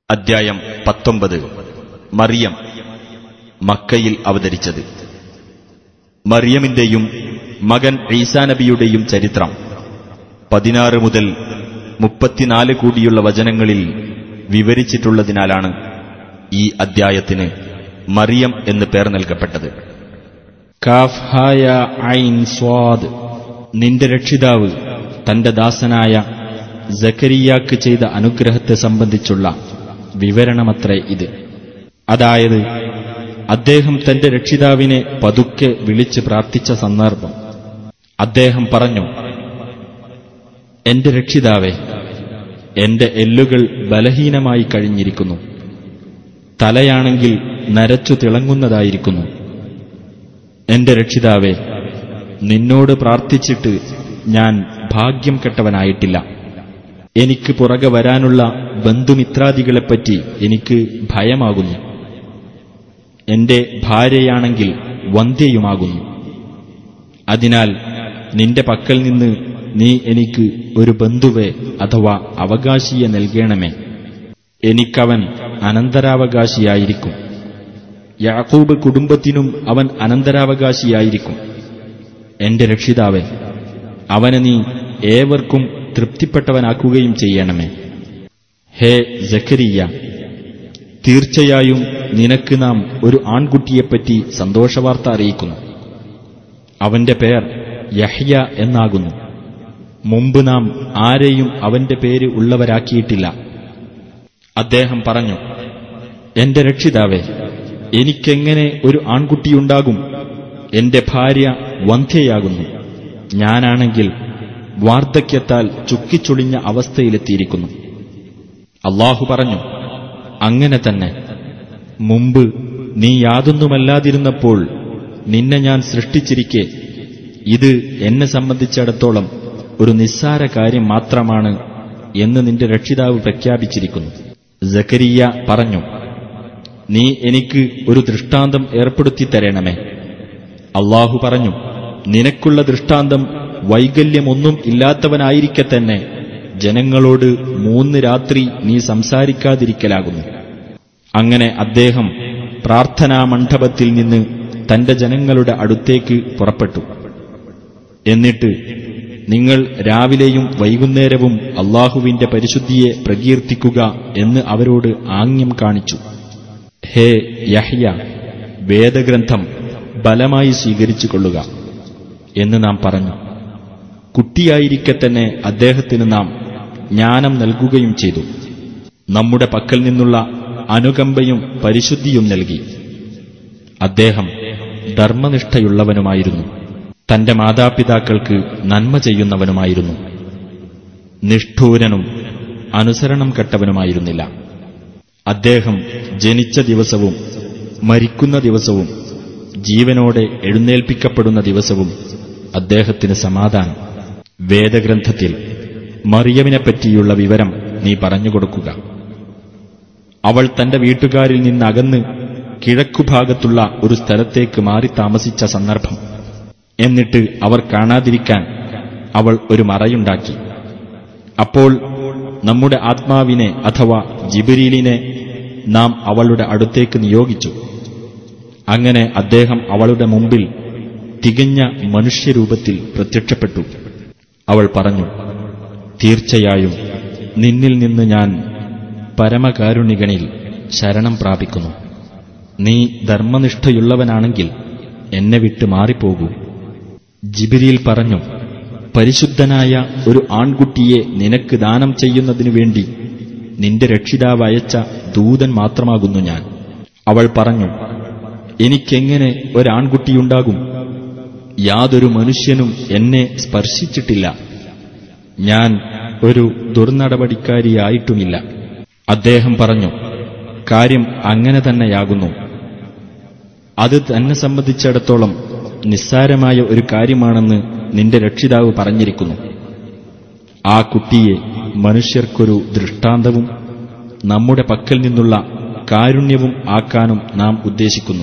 അദ്ധ്യായം പത്തൊമ്പത് മറിയം മക്കയിൽ അവതരിച്ചത് മറിയമിന്റെയും മകൻ ഈസാനബിയുടെയും ചരിത്രം പതിനാറ് മുതൽ മുപ്പത്തിനാല് കൂടിയുള്ള വചനങ്ങളിൽ വിവരിച്ചിട്ടുള്ളതിനാലാണ് ഈ അദ്ധ്യായത്തിന് മറിയം എന്ന് പേർ നൽകപ്പെട്ടത് കാഫ് ഹായ ഐൻ സ്വാദ് നിന്റെ രക്ഷിതാവ് തന്റെ ദാസനായ ജക്കരിയാക്ക് ചെയ്ത അനുഗ്രഹത്തെ സംബന്ധിച്ചുള്ള വിവരണമത്രേ ഇത് അതായത് അദ്ദേഹം തന്റെ രക്ഷിതാവിനെ പതുക്കെ വിളിച്ച് പ്രാർത്ഥിച്ച സന്ദർഭം അദ്ദേഹം പറഞ്ഞു എന്റെ രക്ഷിതാവേ എന്റെ എല്ലുകൾ ബലഹീനമായി കഴിഞ്ഞിരിക്കുന്നു തലയാണെങ്കിൽ നരച്ചു തിളങ്ങുന്നതായിരിക്കുന്നു എന്റെ രക്ഷിതാവേ നിന്നോട് പ്രാർത്ഥിച്ചിട്ട് ഞാൻ ഭാഗ്യം കെട്ടവനായിട്ടില്ല എനിക്ക് പുറകെ വരാനുള്ള ബന്ധുമിത്രാദികളെപ്പറ്റി എനിക്ക് ഭയമാകുന്നു എന്റെ ഭാര്യയാണെങ്കിൽ വന്ധ്യയുമാകുന്നു അതിനാൽ നിന്റെ പക്കൽ നിന്ന് നീ എനിക്ക് ഒരു ബന്ധുവെ അഥവാ അവകാശിയെ നൽകണമേ എനിക്കവൻ അനന്തരാവകാശിയായിരിക്കും യാക്കൂബ് കുടുംബത്തിനും അവൻ അനന്തരാവകാശിയായിരിക്കും എന്റെ രക്ഷിതാവെ അവനെ നീ ഏവർക്കും തൃപ്തിപ്പെട്ടവനാക്കുകയും ചെയ്യണമേ ഹേ ജക്കരിയ തീർച്ചയായും നിനക്ക് നാം ഒരു ആൺകുട്ടിയെപ്പറ്റി സന്തോഷവാർത്ത അറിയിക്കുന്നു അവന്റെ പേർ യഹ്യ എന്നാകുന്നു മുമ്പ് നാം ആരെയും അവന്റെ പേര് ഉള്ളവരാക്കിയിട്ടില്ല അദ്ദേഹം പറഞ്ഞു എന്റെ രക്ഷിതാവേ എനിക്കെങ്ങനെ ഒരു ആൺകുട്ടിയുണ്ടാകും എന്റെ ഭാര്യ വന്ധ്യയാകുന്നു ഞാനാണെങ്കിൽ വാർദ്ധക്യത്താൽ ചുക്കിച്ചൊളിഞ്ഞ അവസ്ഥയിലെത്തിയിരിക്കുന്നു അള്ളാഹു പറഞ്ഞു അങ്ങനെ തന്നെ മുമ്പ് നീ യാതൊന്നുമല്ലാതിരുന്നപ്പോൾ നിന്നെ ഞാൻ സൃഷ്ടിച്ചിരിക്കെ ഇത് എന്നെ സംബന്ധിച്ചിടത്തോളം ഒരു നിസ്സാര കാര്യം മാത്രമാണ് എന്ന് നിന്റെ രക്ഷിതാവ് പ്രഖ്യാപിച്ചിരിക്കുന്നു ജക്കരിയ പറഞ്ഞു നീ എനിക്ക് ഒരു ദൃഷ്ടാന്തം ഏർപ്പെടുത്തി തരണമേ അള്ളാഹു പറഞ്ഞു നിനക്കുള്ള ദൃഷ്ടാന്തം വൈകല്യമൊന്നും ഇല്ലാത്തവനായിരിക്കെ തന്നെ ജനങ്ങളോട് മൂന്ന് രാത്രി നീ സംസാരിക്കാതിരിക്കലാകുന്നു അങ്ങനെ അദ്ദേഹം പ്രാർത്ഥനാ മണ്ഡപത്തിൽ നിന്ന് തന്റെ ജനങ്ങളുടെ അടുത്തേക്ക് പുറപ്പെട്ടു എന്നിട്ട് നിങ്ങൾ രാവിലെയും വൈകുന്നേരവും അള്ളാഹുവിന്റെ പരിശുദ്ധിയെ പ്രകീർത്തിക്കുക എന്ന് അവരോട് ആംഗ്യം കാണിച്ചു ഹേ യഹ്യ വേദഗ്രന്ഥം ബലമായി സ്വീകരിച്ചു കൊള്ളുക എന്ന് നാം പറഞ്ഞു കുട്ടിയായിരിക്കെ തന്നെ അദ്ദേഹത്തിന് നാം ജ്ഞാനം നൽകുകയും ചെയ്തു നമ്മുടെ പക്കൽ നിന്നുള്ള അനുകമ്പയും പരിശുദ്ധിയും നൽകി അദ്ദേഹം ധർമ്മനിഷ്ഠയുള്ളവനുമായിരുന്നു തന്റെ മാതാപിതാക്കൾക്ക് നന്മ ചെയ്യുന്നവനുമായിരുന്നു നിഷ്ഠൂരനും അനുസരണം കെട്ടവനുമായിരുന്നില്ല അദ്ദേഹം ജനിച്ച ദിവസവും മരിക്കുന്ന ദിവസവും ജീവനോടെ എഴുന്നേൽപ്പിക്കപ്പെടുന്ന ദിവസവും അദ്ദേഹത്തിന് സമാധാനം വേദഗ്രന്ഥത്തിൽ മറിയമിനെപ്പറ്റിയുള്ള വിവരം നീ പറഞ്ഞുകൊടുക്കുക അവൾ തന്റെ വീട്ടുകാരിൽ നിന്നകന്ന് കിഴക്കുഭാഗത്തുള്ള ഒരു സ്ഥലത്തേക്ക് മാറി താമസിച്ച സന്ദർഭം എന്നിട്ട് അവർ കാണാതിരിക്കാൻ അവൾ ഒരു മറയുണ്ടാക്കി അപ്പോൾ നമ്മുടെ ആത്മാവിനെ അഥവാ ജിബിരീലിനെ നാം അവളുടെ അടുത്തേക്ക് നിയോഗിച്ചു അങ്ങനെ അദ്ദേഹം അവളുടെ മുമ്പിൽ തികഞ്ഞ മനുഷ്യരൂപത്തിൽ പ്രത്യക്ഷപ്പെട്ടു അവൾ പറഞ്ഞു തീർച്ചയായും നിന്നിൽ നിന്ന് ഞാൻ പരമകാരുണികനിൽ ശരണം പ്രാപിക്കുന്നു നീ ധർമ്മനിഷ്ഠയുള്ളവനാണെങ്കിൽ എന്നെ വിട്ട് മാറിപ്പോകൂ ജിബിരിയിൽ പറഞ്ഞു പരിശുദ്ധനായ ഒരു ആൺകുട്ടിയെ നിനക്ക് ദാനം ചെയ്യുന്നതിനു വേണ്ടി നിന്റെ രക്ഷിതാവ് അയച്ച ദൂതൻ മാത്രമാകുന്നു ഞാൻ അവൾ പറഞ്ഞു എനിക്കെങ്ങനെ ഒരാൺകുട്ടിയുണ്ടാകും യാതൊരു മനുഷ്യനും എന്നെ സ്പർശിച്ചിട്ടില്ല ഞാൻ ഒരു ദുർനടപടിക്കാരിയായിട്ടുമില്ല അദ്ദേഹം പറഞ്ഞു കാര്യം അങ്ങനെ തന്നെയാകുന്നു അത് തന്നെ സംബന്ധിച്ചിടത്തോളം നിസ്സാരമായ ഒരു കാര്യമാണെന്ന് നിന്റെ രക്ഷിതാവ് പറഞ്ഞിരിക്കുന്നു ആ കുട്ടിയെ മനുഷ്യർക്കൊരു ദൃഷ്ടാന്തവും നമ്മുടെ പക്കൽ നിന്നുള്ള കാരുണ്യവും ആക്കാനും നാം ഉദ്ദേശിക്കുന്നു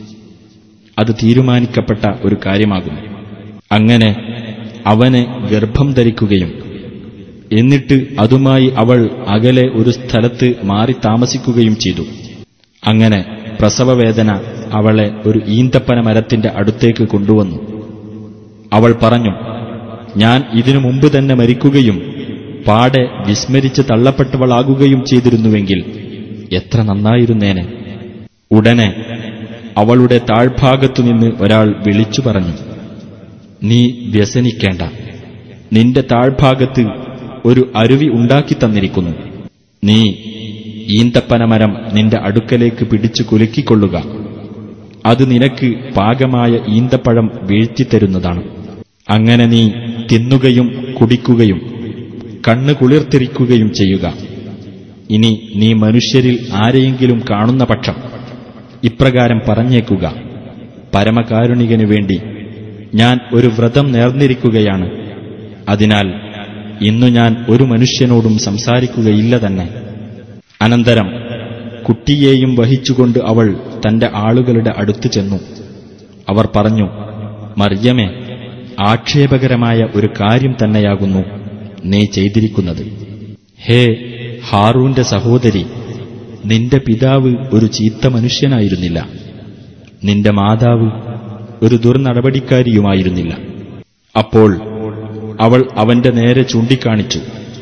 അത് തീരുമാനിക്കപ്പെട്ട ഒരു കാര്യമാകുന്നു അങ്ങനെ അവനെ ഗർഭം ധരിക്കുകയും എന്നിട്ട് അതുമായി അവൾ അകലെ ഒരു സ്ഥലത്ത് മാറി താമസിക്കുകയും ചെയ്തു അങ്ങനെ പ്രസവവേദന അവളെ ഒരു ഈന്തപ്പന മരത്തിന്റെ അടുത്തേക്ക് കൊണ്ടുവന്നു അവൾ പറഞ്ഞു ഞാൻ ഇതിനു മുമ്പ് തന്നെ മരിക്കുകയും പാടെ വിസ്മരിച്ച് തള്ളപ്പെട്ടവളാകുകയും ചെയ്തിരുന്നുവെങ്കിൽ എത്ര നന്നായിരുന്നേനെ ഉടനെ അവളുടെ താഴ്ഭാഗത്തുനിന്ന് ഒരാൾ വിളിച്ചു പറഞ്ഞു നീ വ്യസനിക്കേണ്ട നിന്റെ താഴ്ഭാഗത്ത് ഒരു അരുവി ഉണ്ടാക്കി തന്നിരിക്കുന്നു നീ ഈന്തപ്പനമരം നിന്റെ അടുക്കലേക്ക് പിടിച്ചു കുലുക്കിക്കൊള്ളുക അത് നിനക്ക് പാകമായ ഈന്തപ്പഴം വീഴ്ത്തിത്തരുന്നതാണ് അങ്ങനെ നീ തിന്നുകയും കുടിക്കുകയും കണ്ണ് കുളിർത്തിരിക്കുകയും ചെയ്യുക ഇനി നീ മനുഷ്യരിൽ ആരെയെങ്കിലും കാണുന്ന പക്ഷം ഇപ്രകാരം പറഞ്ഞേക്കുക പരമകാരുണികനു വേണ്ടി ഞാൻ ഒരു വ്രതം നേർന്നിരിക്കുകയാണ് അതിനാൽ ഇന്നു ഞാൻ ഒരു മനുഷ്യനോടും സംസാരിക്കുകയില്ല തന്നെ അനന്തരം കുട്ടിയെയും വഹിച്ചുകൊണ്ട് അവൾ തന്റെ ആളുകളുടെ അടുത്ത് ചെന്നു അവർ പറഞ്ഞു മറിയമേ ആക്ഷേപകരമായ ഒരു കാര്യം തന്നെയാകുന്നു നീ ചെയ്തിരിക്കുന്നത് ഹേ ഹാറൂന്റെ സഹോദരി നിന്റെ പിതാവ് ഒരു ചീത്ത മനുഷ്യനായിരുന്നില്ല നിന്റെ മാതാവ് ഒരു ദുർനടപടിക്കാരിയുമായിരുന്നില്ല അപ്പോൾ അവൾ അവന്റെ നേരെ ചൂണ്ടിക്കാണിച്ചു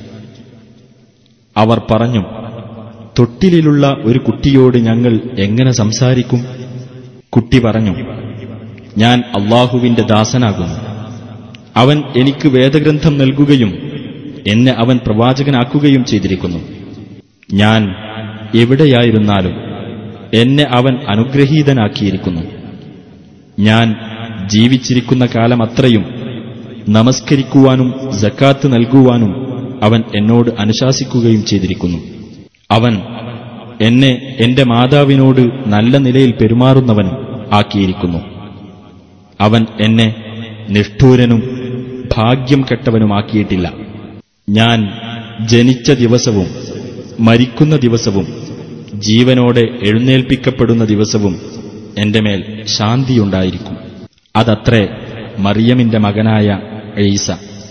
അവർ പറഞ്ഞു തൊട്ടിലിലുള്ള ഒരു കുട്ടിയോട് ഞങ്ങൾ എങ്ങനെ സംസാരിക്കും കുട്ടി പറഞ്ഞു ഞാൻ അള്ളാഹുവിന്റെ ദാസനാകുന്നു അവൻ എനിക്ക് വേദഗ്രന്ഥം നൽകുകയും എന്നെ അവൻ പ്രവാചകനാക്കുകയും ചെയ്തിരിക്കുന്നു ഞാൻ എവിടെയായിരുന്നാലും എന്നെ അവൻ അനുഗ്രഹീതനാക്കിയിരിക്കുന്നു ഞാൻ ജീവിച്ചിരിക്കുന്ന കാലമത്രയും നമസ്കരിക്കുവാനും ജക്കാത്ത് നൽകുവാനും അവൻ എന്നോട് അനുശാസിക്കുകയും ചെയ്തിരിക്കുന്നു അവൻ എന്നെ എന്റെ മാതാവിനോട് നല്ല നിലയിൽ പെരുമാറുന്നവനും ആക്കിയിരിക്കുന്നു അവൻ എന്നെ നിഷ്ഠൂരനും ഭാഗ്യം കെട്ടവനുമാക്കിയിട്ടില്ല ഞാൻ ജനിച്ച ദിവസവും മരിക്കുന്ന ദിവസവും ജീവനോടെ എഴുന്നേൽപ്പിക്കപ്പെടുന്ന ദിവസവും എന്റെ മേൽ ശാന്തിയുണ്ടായിരിക്കും അതത്രേ മറിയമിന്റെ മകനായ ഈസ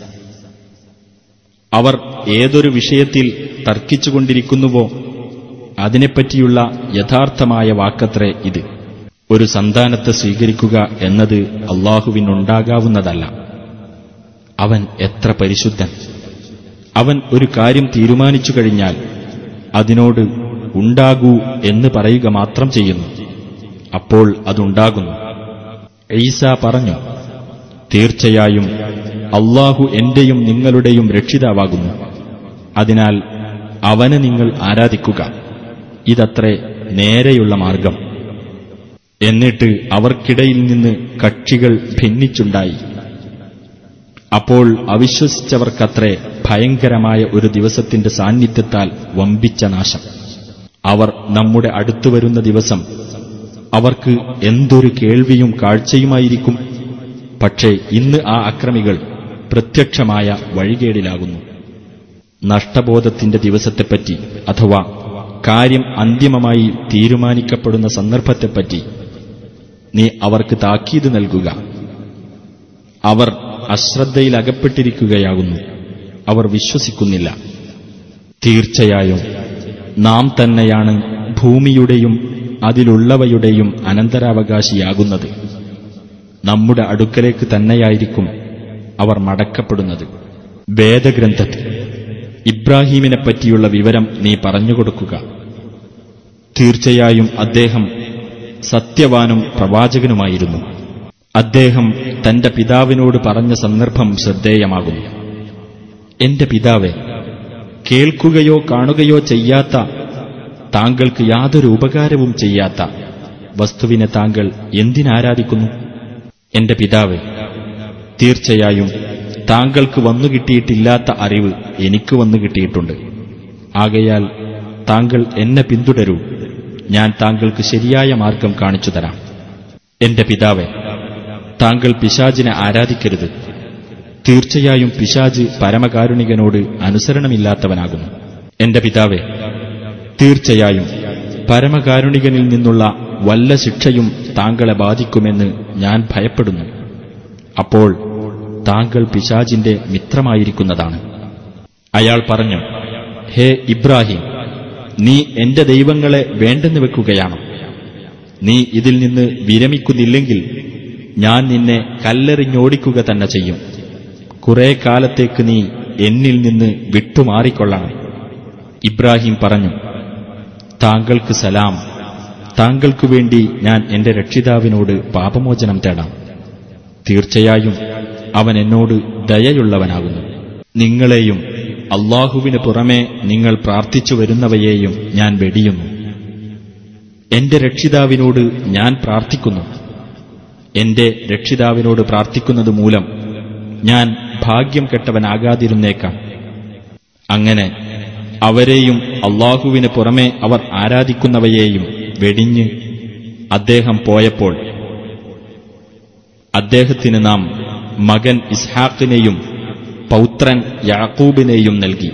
അവർ ഏതൊരു വിഷയത്തിൽ തർക്കിച്ചുകൊണ്ടിരിക്കുന്നുവോ അതിനെപ്പറ്റിയുള്ള യഥാർത്ഥമായ വാക്കത്രേ ഇത് ഒരു സന്താനത്തെ സ്വീകരിക്കുക എന്നത് അള്ളാഹുവിനുണ്ടാകാവുന്നതല്ല അവൻ എത്ര പരിശുദ്ധൻ അവൻ ഒരു കാര്യം തീരുമാനിച്ചു കഴിഞ്ഞാൽ അതിനോട് ഉണ്ടാകൂ എന്ന് പറയുക മാത്രം ചെയ്യുന്നു അപ്പോൾ അതുണ്ടാകുന്നു ഈസ പറഞ്ഞു തീർച്ചയായും അള്ളാഹു എന്റെയും നിങ്ങളുടെയും രക്ഷിതാവാകുന്നു അതിനാൽ അവനെ നിങ്ങൾ ആരാധിക്കുക ഇതത്രേ നേരെയുള്ള മാർഗം എന്നിട്ട് അവർക്കിടയിൽ നിന്ന് കക്ഷികൾ ഭിന്നിച്ചുണ്ടായി അപ്പോൾ അവിശ്വസിച്ചവർക്കത്രേ ഭയങ്കരമായ ഒരു ദിവസത്തിന്റെ സാന്നിധ്യത്താൽ വമ്പിച്ച നാശം അവർ നമ്മുടെ അടുത്തു വരുന്ന ദിവസം അവർക്ക് എന്തൊരു കേൾവിയും കാഴ്ചയുമായിരിക്കും പക്ഷേ ഇന്ന് ആ അക്രമികൾ പ്രത്യക്ഷമായ വഴികേടിലാകുന്നു നഷ്ടബോധത്തിന്റെ ദിവസത്തെപ്പറ്റി അഥവാ കാര്യം അന്തിമമായി തീരുമാനിക്കപ്പെടുന്ന സന്ദർഭത്തെപ്പറ്റി നീ അവർക്ക് താക്കീത് നൽകുക അവർ അശ്രദ്ധയിലകപ്പെട്ടിരിക്കുകയാകുന്നു അവർ വിശ്വസിക്കുന്നില്ല തീർച്ചയായും നാം തന്നെയാണ് ഭൂമിയുടെയും അതിലുള്ളവയുടെയും അനന്തരാവകാശിയാകുന്നത് നമ്മുടെ അടുക്കലേക്ക് തന്നെയായിരിക്കും അവർ മടക്കപ്പെടുന്നത് വേദഗ്രന്ഥത്തിൽ ഇബ്രാഹീമിനെപ്പറ്റിയുള്ള വിവരം നീ പറഞ്ഞുകൊടുക്കുക തീർച്ചയായും അദ്ദേഹം സത്യവാനും പ്രവാചകനുമായിരുന്നു അദ്ദേഹം തന്റെ പിതാവിനോട് പറഞ്ഞ സന്ദർഭം ശ്രദ്ധേയമാകുന്നു എന്റെ പിതാവെ കേൾക്കുകയോ കാണുകയോ ചെയ്യാത്ത താങ്കൾക്ക് യാതൊരു ഉപകാരവും ചെയ്യാത്ത വസ്തുവിനെ താങ്കൾ എന്തിനാരാധിക്കുന്നു എന്റെ പിതാവെ തീർച്ചയായും താങ്കൾക്ക് വന്നു കിട്ടിയിട്ടില്ലാത്ത അറിവ് എനിക്ക് വന്നു കിട്ടിയിട്ടുണ്ട് ആകയാൽ താങ്കൾ എന്നെ പിന്തുടരൂ ഞാൻ താങ്കൾക്ക് ശരിയായ മാർഗം കാണിച്ചു തരാം എന്റെ പിതാവെ താങ്കൾ പിശാജിനെ ആരാധിക്കരുത് തീർച്ചയായും പിശാജ് പരമകാരുണികനോട് അനുസരണമില്ലാത്തവനാകുന്നു എന്റെ പിതാവെ തീർച്ചയായും പരമകാരുണികനിൽ നിന്നുള്ള വല്ല ശിക്ഷയും താങ്കളെ ബാധിക്കുമെന്ന് ഞാൻ ഭയപ്പെടുന്നു അപ്പോൾ താങ്കൾ പിശാജിന്റെ മിത്രമായിരിക്കുന്നതാണ് അയാൾ പറഞ്ഞു ഹേ ഇബ്രാഹിം നീ എന്റെ ദൈവങ്ങളെ വേണ്ടെന്ന് വെക്കുകയാണോ നീ ഇതിൽ നിന്ന് വിരമിക്കുന്നില്ലെങ്കിൽ ഞാൻ നിന്നെ കല്ലെറിഞ്ഞോടിക്കുക തന്നെ ചെയ്യും കുറെ കാലത്തേക്ക് നീ എന്നിൽ നിന്ന് വിട്ടുമാറിക്കൊള്ളണം ഇബ്രാഹിം പറഞ്ഞു താങ്കൾക്ക് സലാം താങ്കൾക്കു വേണ്ടി ഞാൻ എന്റെ രക്ഷിതാവിനോട് പാപമോചനം തേടാം തീർച്ചയായും അവൻ എന്നോട് ദയയുള്ളവനാകുന്നു നിങ്ങളെയും അള്ളാഹുവിന് പുറമെ നിങ്ങൾ പ്രാർത്ഥിച്ചു വരുന്നവയെയും ഞാൻ വെടിയുന്നു എന്റെ രക്ഷിതാവിനോട് ഞാൻ പ്രാർത്ഥിക്കുന്നു എന്റെ രക്ഷിതാവിനോട് പ്രാർത്ഥിക്കുന്നത് മൂലം ഞാൻ ഭാഗ്യം കെട്ടവനാകാതിരുന്നേക്കാം അങ്ങനെ അവരെയും അള്ളാഹുവിന് പുറമെ അവർ ആരാധിക്കുന്നവയെയും വെടിഞ്ഞ് അദ്ദേഹം പോയപ്പോൾ അദ്ദേഹത്തിന് നാം മകൻ ഇസ്ഹാഖിനെയും പൗത്രൻ യാക്കൂബിനെയും നൽകി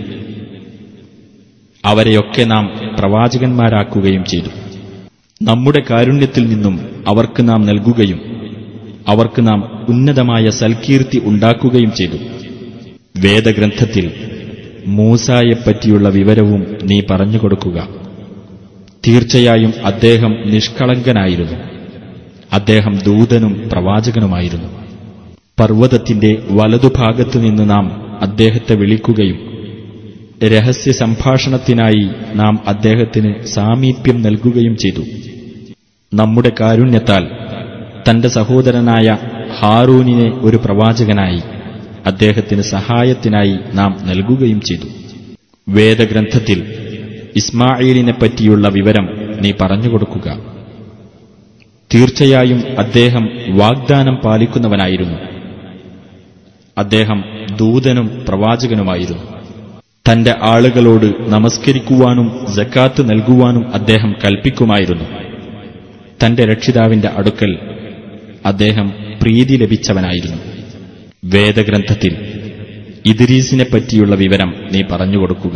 അവരെയൊക്കെ നാം പ്രവാചകന്മാരാക്കുകയും ചെയ്തു നമ്മുടെ കാരുണ്യത്തിൽ നിന്നും അവർക്ക് നാം നൽകുകയും അവർക്ക് നാം ഉന്നതമായ സൽകീർത്തി ഉണ്ടാക്കുകയും ചെയ്തു വേദഗ്രന്ഥത്തിൽ മൂസായെപ്പറ്റിയുള്ള വിവരവും നീ പറഞ്ഞുകൊടുക്കുക തീർച്ചയായും അദ്ദേഹം നിഷ്കളങ്കനായിരുന്നു അദ്ദേഹം ദൂതനും പ്രവാചകനുമായിരുന്നു പർവ്വതത്തിന്റെ വലതുഭാഗത്തു നിന്ന് നാം അദ്ദേഹത്തെ വിളിക്കുകയും രഹസ്യ സംഭാഷണത്തിനായി നാം അദ്ദേഹത്തിന് സാമീപ്യം നൽകുകയും ചെയ്തു നമ്മുടെ കാരുണ്യത്താൽ തന്റെ സഹോദരനായ ഹാറൂനിനെ ഒരു പ്രവാചകനായി അദ്ദേഹത്തിന് സഹായത്തിനായി നാം നൽകുകയും ചെയ്തു വേദഗ്രന്ഥത്തിൽ ഇസ്മായിലിനെ പറ്റിയുള്ള വിവരം നീ പറഞ്ഞുകൊടുക്കുക തീർച്ചയായും അദ്ദേഹം വാഗ്ദാനം പാലിക്കുന്നവനായിരുന്നു അദ്ദേഹം ദൂതനും പ്രവാചകനുമായിരുന്നു തന്റെ ആളുകളോട് നമസ്കരിക്കുവാനും ജക്കാത്ത് നൽകുവാനും അദ്ദേഹം കൽപ്പിക്കുമായിരുന്നു തന്റെ രക്ഷിതാവിന്റെ അടുക്കൽ അദ്ദേഹം പ്രീതി ലഭിച്ചവനായിരുന്നു വേദഗ്രന്ഥത്തിൽ ഇദ്രീസിനെ പറ്റിയുള്ള വിവരം നീ പറഞ്ഞുകൊടുക്കുക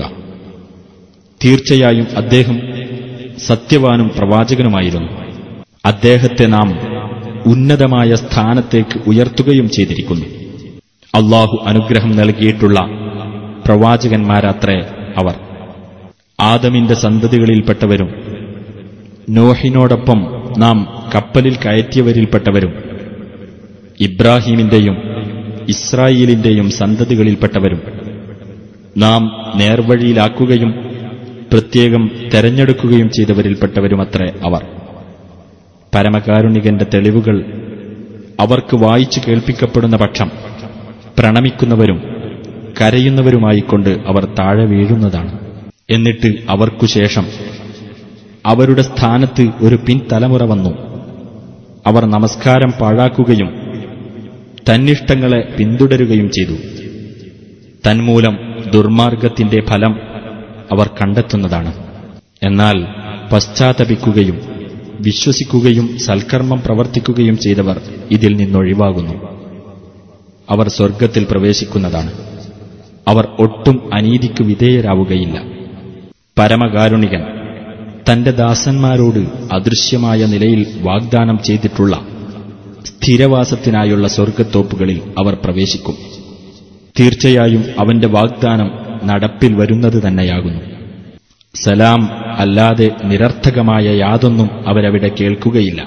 തീർച്ചയായും അദ്ദേഹം സത്യവാനും പ്രവാചകനുമായിരുന്നു അദ്ദേഹത്തെ നാം ഉന്നതമായ സ്ഥാനത്തേക്ക് ഉയർത്തുകയും ചെയ്തിരിക്കുന്നു അള്ളാഹു അനുഗ്രഹം നൽകിയിട്ടുള്ള പ്രവാചകന്മാരത്രേ അവർ ആദമിന്റെ സന്തതികളിൽപ്പെട്ടവരും നോഹിനോടൊപ്പം നാം കപ്പലിൽ കയറ്റിയവരിൽപ്പെട്ടവരും ഇബ്രാഹീമിന്റെയും ഇസ്രായേലിന്റെയും സന്തതികളിൽപ്പെട്ടവരും നാം നേർവഴിയിലാക്കുകയും പ്രത്യേകം തെരഞ്ഞെടുക്കുകയും ചെയ്തവരിൽപ്പെട്ടവരുമത്രേ അവർ പരമകാരുണികന്റെ തെളിവുകൾ അവർക്ക് വായിച്ചു കേൾപ്പിക്കപ്പെടുന്ന പക്ഷം പ്രണമിക്കുന്നവരും കരയുന്നവരുമായിക്കൊണ്ട് അവർ താഴെ വീഴുന്നതാണ് എന്നിട്ട് അവർക്കു ശേഷം അവരുടെ സ്ഥാനത്ത് ഒരു പിൻതലമുറ വന്നു അവർ നമസ്കാരം പാഴാക്കുകയും തന്നിഷ്ടങ്ങളെ പിന്തുടരുകയും ചെയ്തു തന്മൂലം ദുർമാർഗത്തിന്റെ ഫലം അവർ കണ്ടെത്തുന്നതാണ് എന്നാൽ പശ്ചാത്തപിക്കുകയും വിശ്വസിക്കുകയും സൽക്കർമ്മം പ്രവർത്തിക്കുകയും ചെയ്തവർ ഇതിൽ നിന്നൊഴിവാകുന്നു അവർ സ്വർഗത്തിൽ പ്രവേശിക്കുന്നതാണ് അവർ ഒട്ടും അനീതിക്ക് വിധേയരാവുകയില്ല പരമകാരുണികൻ തന്റെ ദാസന്മാരോട് അദൃശ്യമായ നിലയിൽ വാഗ്ദാനം ചെയ്തിട്ടുള്ള സ്ഥിരവാസത്തിനായുള്ള സ്വർഗത്തോപ്പുകളിൽ അവർ പ്രവേശിക്കും തീർച്ചയായും അവന്റെ വാഗ്ദാനം നടപ്പിൽ വരുന്നത് തന്നെയാകുന്നു സലാം അല്ലാതെ നിരർത്ഥകമായ യാതൊന്നും അവരവിടെ കേൾക്കുകയില്ല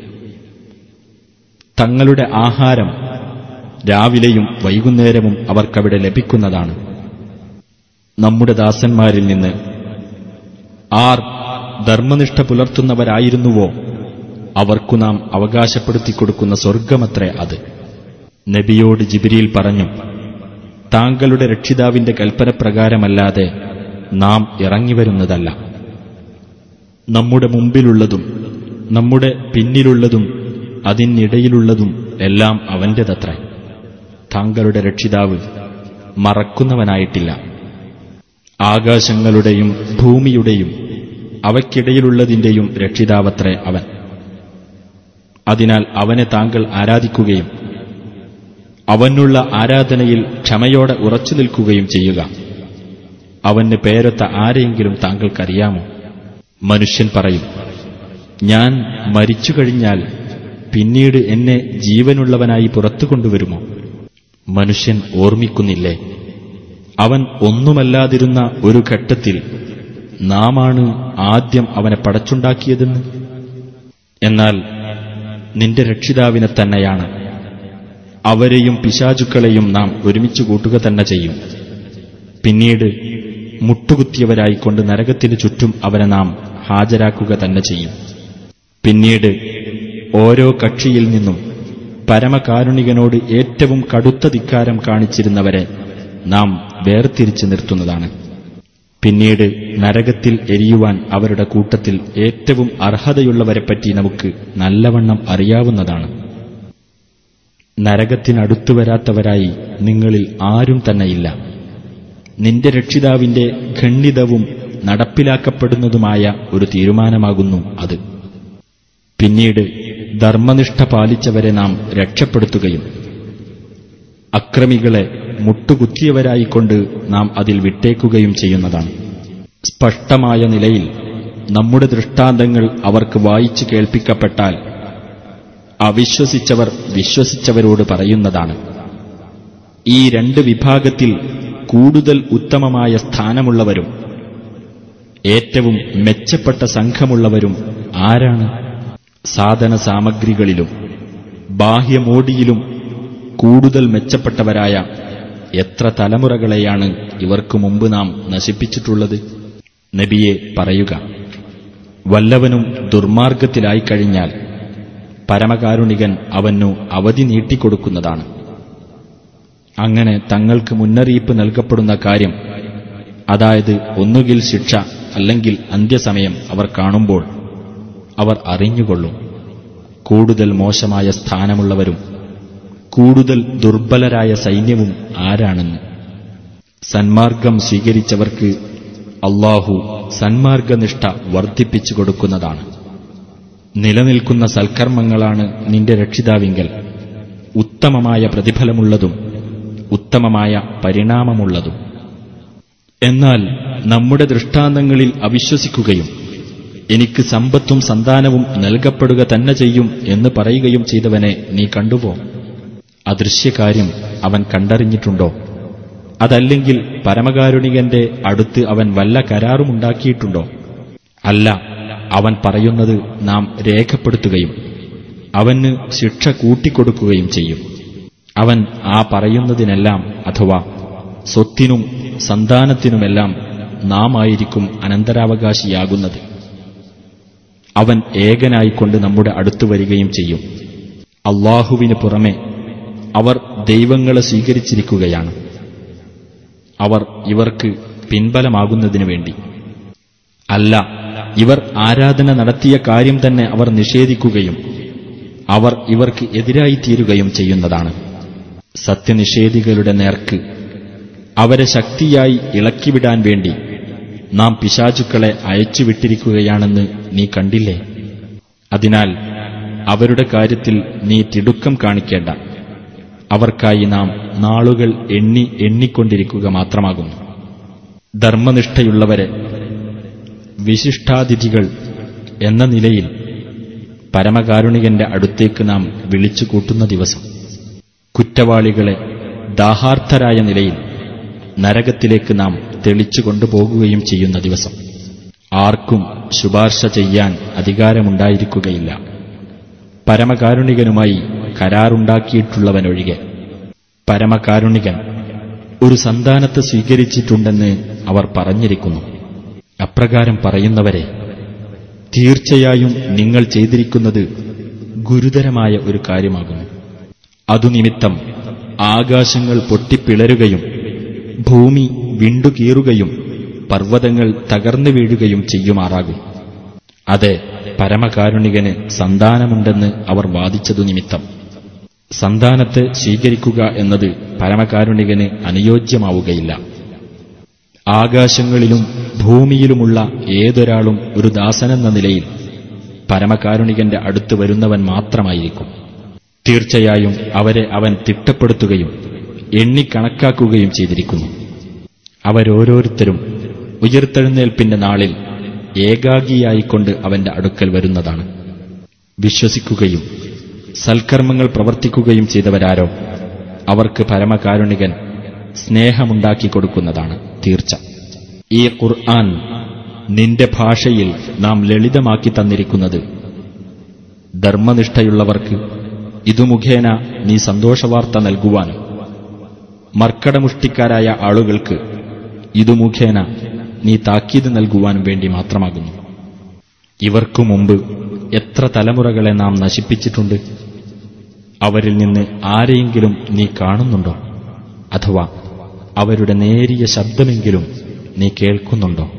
തങ്ങളുടെ ആഹാരം രാവിലെയും വൈകുന്നേരവും അവർക്കവിടെ ലഭിക്കുന്നതാണ് നമ്മുടെ ദാസന്മാരിൽ നിന്ന് ആർ ധർമ്മനിഷ്ഠ പുലർത്തുന്നവരായിരുന്നുവോ അവർക്കു നാം അവകാശപ്പെടുത്തിക്കൊടുക്കുന്ന സ്വർഗമത്രേ അത് നബിയോട് ജിബിരിയിൽ പറഞ്ഞു താങ്കളുടെ രക്ഷിതാവിന്റെ കൽപ്പനപ്രകാരമല്ലാതെ നാം ഇറങ്ങിവരുന്നതല്ല നമ്മുടെ മുമ്പിലുള്ളതും നമ്മുടെ പിന്നിലുള്ളതും അതിനിടയിലുള്ളതും എല്ലാം അവന്റേതത്രേ താങ്കളുടെ രക്ഷിതാവ് മറക്കുന്നവനായിട്ടില്ല ആകാശങ്ങളുടെയും ഭൂമിയുടെയും അവയ്ക്കിടയിലുള്ളതിന്റെയും രക്ഷിതാവത്രേ അവൻ അതിനാൽ അവനെ താങ്കൾ ആരാധിക്കുകയും അവനുള്ള ആരാധനയിൽ ക്ഷമയോടെ ഉറച്ചു നിൽക്കുകയും ചെയ്യുക അവന് പേരൊത്ത ആരെയെങ്കിലും താങ്കൾക്കറിയാമോ മനുഷ്യൻ പറയും ഞാൻ മരിച്ചു കഴിഞ്ഞാൽ പിന്നീട് എന്നെ ജീവനുള്ളവനായി പുറത്തു കൊണ്ടുവരുമോ മനുഷ്യൻ ഓർമ്മിക്കുന്നില്ലേ അവൻ ഒന്നുമല്ലാതിരുന്ന ഒരു ഘട്ടത്തിൽ നാമാണ് ആദ്യം അവനെ പടച്ചുണ്ടാക്കിയതെന്ന് എന്നാൽ നിന്റെ രക്ഷിതാവിനെ തന്നെയാണ് അവരെയും പിശാചുക്കളെയും നാം ഒരുമിച്ച് കൂട്ടുക തന്നെ ചെയ്യും പിന്നീട് മുട്ടുകുത്തിയവരായിക്കൊണ്ട് നരകത്തിനു ചുറ്റും അവരെ നാം ഹാജരാക്കുക തന്നെ ചെയ്യും പിന്നീട് ഓരോ കക്ഷിയിൽ നിന്നും പരമകാരുണികനോട് ഏറ്റവും കടുത്ത ധിക്കാരം കാണിച്ചിരുന്നവരെ നാം വേർതിരിച്ചു നിർത്തുന്നതാണ് പിന്നീട് നരകത്തിൽ എരിയുവാൻ അവരുടെ കൂട്ടത്തിൽ ഏറ്റവും അർഹതയുള്ളവരെപ്പറ്റി നമുക്ക് നല്ലവണ്ണം അറിയാവുന്നതാണ് നരകത്തിനടുത്തു വരാത്തവരായി നിങ്ങളിൽ ആരും തന്നെയില്ല നിന്റെ രക്ഷിതാവിന്റെ ഖണ്ഡിതവും നടപ്പിലാക്കപ്പെടുന്നതുമായ ഒരു തീരുമാനമാകുന്നു അത് പിന്നീട് ധർമ്മനിഷ്ഠ പാലിച്ചവരെ നാം രക്ഷപ്പെടുത്തുകയും അക്രമികളെ മുട്ടുകുത്തിയവരായിക്കൊണ്ട് നാം അതിൽ വിട്ടേക്കുകയും ചെയ്യുന്നതാണ് സ്പഷ്ടമായ നിലയിൽ നമ്മുടെ ദൃഷ്ടാന്തങ്ങൾ അവർക്ക് വായിച്ചു കേൾപ്പിക്കപ്പെട്ടാൽ അവിശ്വസിച്ചവർ വിശ്വസിച്ചവരോട് പറയുന്നതാണ് ഈ രണ്ട് വിഭാഗത്തിൽ കൂടുതൽ ഉത്തമമായ സ്ഥാനമുള്ളവരും ഏറ്റവും മെച്ചപ്പെട്ട സംഘമുള്ളവരും ആരാണ് സാധന സാമഗ്രികളിലും ബാഹ്യമോടിയിലും കൂടുതൽ മെച്ചപ്പെട്ടവരായ എത്ര തലമുറകളെയാണ് ഇവർക്കു മുമ്പ് നാം നശിപ്പിച്ചിട്ടുള്ളത് നബിയെ പറയുക വല്ലവനും ദുർമാർഗത്തിലായിക്കഴിഞ്ഞാൽ പരമകാരുണികൻ അവനു അവധി നീട്ടിക്കൊടുക്കുന്നതാണ് അങ്ങനെ തങ്ങൾക്ക് മുന്നറിയിപ്പ് നൽകപ്പെടുന്ന കാര്യം അതായത് ഒന്നുകിൽ ശിക്ഷ അല്ലെങ്കിൽ അന്ത്യസമയം അവർ കാണുമ്പോൾ അവർ അറിഞ്ഞുകൊള്ളും കൂടുതൽ മോശമായ സ്ഥാനമുള്ളവരും കൂടുതൽ ദുർബലരായ സൈന്യവും ആരാണെന്ന് സന്മാർഗം സ്വീകരിച്ചവർക്ക് അള്ളാഹു സന്മാർഗനിഷ്ഠ വർദ്ധിപ്പിച്ചു കൊടുക്കുന്നതാണ് നിലനിൽക്കുന്ന സൽക്കർമ്മങ്ങളാണ് നിന്റെ രക്ഷിതാവിങ്കൽ ഉത്തമമായ പ്രതിഫലമുള്ളതും ഉത്തമമായ പരിണാമമുള്ളതും എന്നാൽ നമ്മുടെ ദൃഷ്ടാന്തങ്ങളിൽ അവിശ്വസിക്കുകയും എനിക്ക് സമ്പത്തും സന്താനവും നൽകപ്പെടുക തന്നെ ചെയ്യും എന്ന് പറയുകയും ചെയ്തവനെ നീ കണ്ടുപോ അദൃശ്യകാര്യം അവൻ കണ്ടറിഞ്ഞിട്ടുണ്ടോ അതല്ലെങ്കിൽ പരമകാരുണികന്റെ അടുത്ത് അവൻ വല്ല കരാറുമുണ്ടാക്കിയിട്ടുണ്ടോ അല്ല അവൻ പറയുന്നത് നാം രേഖപ്പെടുത്തുകയും അവന് ശിക്ഷ കൂട്ടിക്കൊടുക്കുകയും ചെയ്യും അവൻ ആ പറയുന്നതിനെല്ലാം അഥവാ സ്വത്തിനും സന്താനത്തിനുമെല്ലാം നാം ആയിരിക്കും അനന്തരാവകാശിയാകുന്നത് അവൻ ഏകനായിക്കൊണ്ട് നമ്മുടെ അടുത്തു വരികയും ചെയ്യും അള്ളാഹുവിന് പുറമെ അവർ ദൈവങ്ങളെ സ്വീകരിച്ചിരിക്കുകയാണ് അവർ ഇവർക്ക് പിൻബലമാകുന്നതിനു വേണ്ടി അല്ല ഇവർ ആരാധന നടത്തിയ കാര്യം തന്നെ അവർ നിഷേധിക്കുകയും അവർ ഇവർക്ക് എതിരായി തീരുകയും ചെയ്യുന്നതാണ് സത്യനിഷേധികളുടെ നേർക്ക് അവരെ ശക്തിയായി ഇളക്കിവിടാൻ വേണ്ടി നാം പിശാചുക്കളെ അയച്ചുവിട്ടിരിക്കുകയാണെന്ന് നീ കണ്ടില്ലേ അതിനാൽ അവരുടെ കാര്യത്തിൽ നീ തിടുക്കം കാണിക്കേണ്ട അവർക്കായി നാം നാളുകൾ എണ്ണി എണ്ണിക്കൊണ്ടിരിക്കുക മാത്രമാകുന്നു ധർമ്മനിഷ്ഠയുള്ളവരെ വിശിഷ്ടാതിഥികൾ എന്ന നിലയിൽ പരമകാരുണികന്റെ അടുത്തേക്ക് നാം വിളിച്ചു കൂട്ടുന്ന ദിവസം കുറ്റവാളികളെ ദാഹാർത്ഥരായ നിലയിൽ നരകത്തിലേക്ക് നാം തെളിച്ചു കൊണ്ടുപോകുകയും ചെയ്യുന്ന ദിവസം ആർക്കും ശുപാർശ ചെയ്യാൻ അധികാരമുണ്ടായിരിക്കുകയില്ല പരമകാരുണികനുമായി കരാറുണ്ടാക്കിയിട്ടുള്ളവനൊഴികെ പരമകാരുണികൻ ഒരു സന്താനത്തെ സ്വീകരിച്ചിട്ടുണ്ടെന്ന് അവർ പറഞ്ഞിരിക്കുന്നു അപ്രകാരം പറയുന്നവരെ തീർച്ചയായും നിങ്ങൾ ചെയ്തിരിക്കുന്നത് ഗുരുതരമായ ഒരു കാര്യമാകുന്നു അതുനിമിത്തം ആകാശങ്ങൾ പൊട്ടിപ്പിളരുകയും ഭൂമി വിണ്ടുകീറുകയും പർവ്വതങ്ങൾ തകർന്നു വീഴുകയും ചെയ്യുമാറാകും അതെ പരമകാരുണികന് സന്താനമുണ്ടെന്ന് അവർ വാദിച്ചതു നിമിത്തം സന്താനത്തെ സ്വീകരിക്കുക എന്നത് പരമകാരുണികന് അനുയോജ്യമാവുകയില്ല ആകാശങ്ങളിലും ഭൂമിയിലുമുള്ള ഏതൊരാളും ഒരു ദാസനെന്ന നിലയിൽ പരമകാരുണികന്റെ അടുത്ത് വരുന്നവൻ മാത്രമായിരിക്കും തീർച്ചയായും അവരെ അവൻ തിട്ടപ്പെടുത്തുകയും എണ്ണിക്കണക്കാക്കുകയും ചെയ്തിരിക്കുന്നു അവരോരോരുത്തരും ഉയർത്തെഴുന്നേൽപ്പിന്റെ നാളിൽ ഏകാഗിയായിക്കൊണ്ട് അവന്റെ അടുക്കൽ വരുന്നതാണ് വിശ്വസിക്കുകയും സൽക്കർമ്മങ്ങൾ പ്രവർത്തിക്കുകയും ചെയ്തവരാരോ അവർക്ക് പരമകാരുണികൻ സ്നേഹമുണ്ടാക്കി കൊടുക്കുന്നതാണ് തീർച്ച ഈ ഖുർആൻ നിന്റെ ഭാഷയിൽ നാം ലളിതമാക്കി തന്നിരിക്കുന്നത് ധർമ്മനിഷ്ഠയുള്ളവർക്ക് ഇതു മുഖേന നീ സന്തോഷവാർത്ത നൽകുവാനും മർക്കടമുഷ്ടിക്കാരായ ആളുകൾക്ക് ഇതു മുഖേന നീ താക്കീത് നൽകുവാനും വേണ്ടി മാത്രമാകുന്നു ഇവർക്കു മുമ്പ് എത്ര തലമുറകളെ നാം നശിപ്പിച്ചിട്ടുണ്ട് അവരിൽ നിന്ന് ആരെയെങ്കിലും നീ കാണുന്നുണ്ടോ അഥവാ അവരുടെ നേരിയ ശബ്ദമെങ്കിലും നീ കേൾക്കുന്നുണ്ടോ